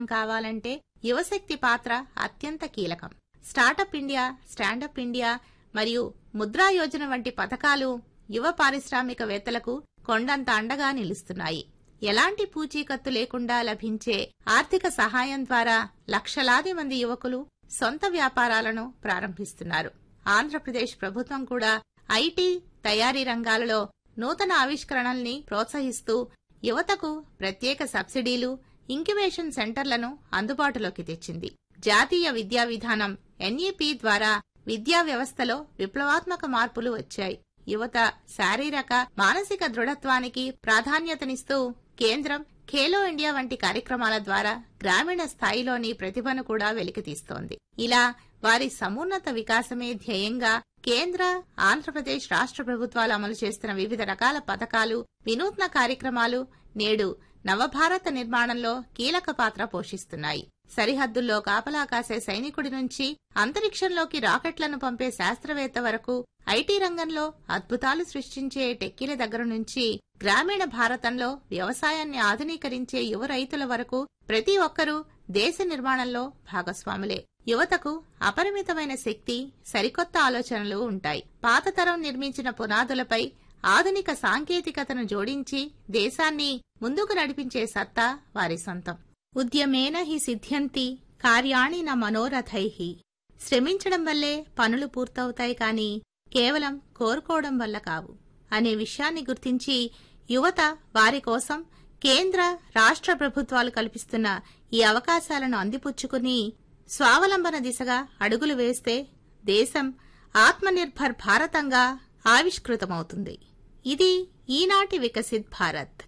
కావాలంటే యువశక్తి పాత్ర అత్యంత కీలకం స్టార్టప్ ఇండియా స్టాండప్ ఇండియా మరియు ముద్రా యోజన వంటి పథకాలు యువ పారిశ్రామికవేత్తలకు కొండంత అండగా నిలుస్తున్నాయి ఎలాంటి పూచీకత్తు లేకుండా లభించే ఆర్థిక సహాయం ద్వారా లక్షలాది మంది యువకులు సొంత వ్యాపారాలను ప్రారంభిస్తున్నారు ఆంధ్రప్రదేశ్ ప్రభుత్వం కూడా ఐటీ తయారీ రంగాలలో నూతన ఆవిష్కరణల్ని ప్రోత్సహిస్తూ యువతకు ప్రత్యేక సబ్సిడీలు ఇంక్యుబేషన్ సెంటర్లను అందుబాటులోకి తెచ్చింది జాతీయ విద్యా విధానం ఎన్ఈపి ద్వారా విద్యా వ్యవస్థలో విప్లవాత్మక మార్పులు వచ్చాయి యువత శారీరక మానసిక దృఢత్వానికి ప్రాధాన్యతనిస్తూ కేంద్రం ఖేలో ఇండియా వంటి కార్యక్రమాల ద్వారా గ్రామీణ స్థాయిలోని ప్రతిభను కూడా వెలికితీస్తోంది ఇలా వారి సమున్నత వికాసమే ధ్యేయంగా కేంద్ర ఆంధ్రప్రదేశ్ రాష్ట్ర ప్రభుత్వాలు అమలు చేస్తున్న వివిధ రకాల పథకాలు వినూత్న కార్యక్రమాలు నేడు నవభారత నిర్మాణంలో కీలక పాత్ర పోషిస్తున్నాయి సరిహద్దుల్లో కాపలా కాసే సైనికుడి నుంచి అంతరిక్షంలోకి రాకెట్లను పంపే శాస్త్రవేత్త వరకు ఐటీ రంగంలో అద్భుతాలు సృష్టించే టెక్కీల దగ్గర నుంచి గ్రామీణ భారతంలో వ్యవసాయాన్ని ఆధునీకరించే యువ రైతుల వరకు ప్రతి ఒక్కరూ దేశ నిర్మాణంలో భాగస్వాములే యువతకు అపరిమితమైన శక్తి సరికొత్త ఆలోచనలు ఉంటాయి పాత తరం నిర్మించిన పునాదులపై ఆధునిక సాంకేతికతను జోడించి దేశాన్ని ముందుకు నడిపించే సత్తా వారి సొంతం ఉద్యమేన హి సిద్ధ్యంతి కార్యాణి న మనోరథైః శ్రమించడం వల్లే పనులు పూర్తవుతాయి కాని కేవలం కోరుకోవడం వల్ల కావు అనే విషయాన్ని గుర్తించి యువత వారి కోసం కేంద్ర రాష్ట్ర ప్రభుత్వాలు కల్పిస్తున్న ఈ అవకాశాలను అందిపుచ్చుకుని స్వావలంబన దిశగా అడుగులు వేస్తే దేశం ఆత్మనిర్భర్ భారతంగా ఆవిష్కృతమవుతుంది ఇది ఈనాటి వికసిత్ భారత్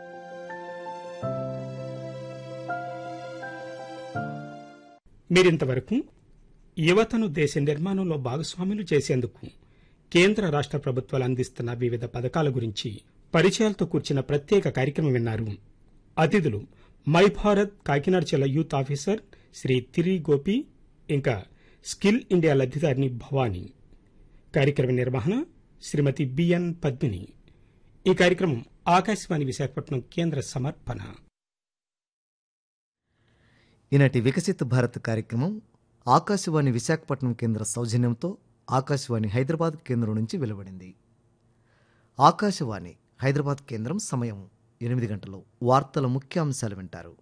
మీరింతవరకు యువతను దేశ నిర్మాణంలో భాగస్వాములు చేసేందుకు కేంద్ర రాష్ట్ర ప్రభుత్వాలు అందిస్తున్న వివిధ పథకాల గురించి పరిచయాలతో కూర్చిన ప్రత్యేక కార్యక్రమం విన్నారు అతిథులు మై భారత్ కాకినాడ జిల్లా యూత్ ఆఫీసర్ శ్రీ తిరి గోపి ఇంకా స్కిల్ ఇండియా లబ్ధిదారిని భవానీ కార్యక్రమ నిర్వహణ శ్రీమతి బిఎన్ పద్మిని ఈ కార్యక్రమం ఆకాశవాణి విశాఖపట్నం కేంద్ర సమర్పణ ఈనాటి వికసిత్ భారత్ కార్యక్రమం ఆకాశవాణి విశాఖపట్నం కేంద్ర సౌజన్యంతో ఆకాశవాణి హైదరాబాద్ కేంద్రం నుంచి వెలువడింది ఆకాశవాణి హైదరాబాద్ కేంద్రం సమయం ఎనిమిది గంటలు వార్తల ముఖ్యాంశాలు వింటారు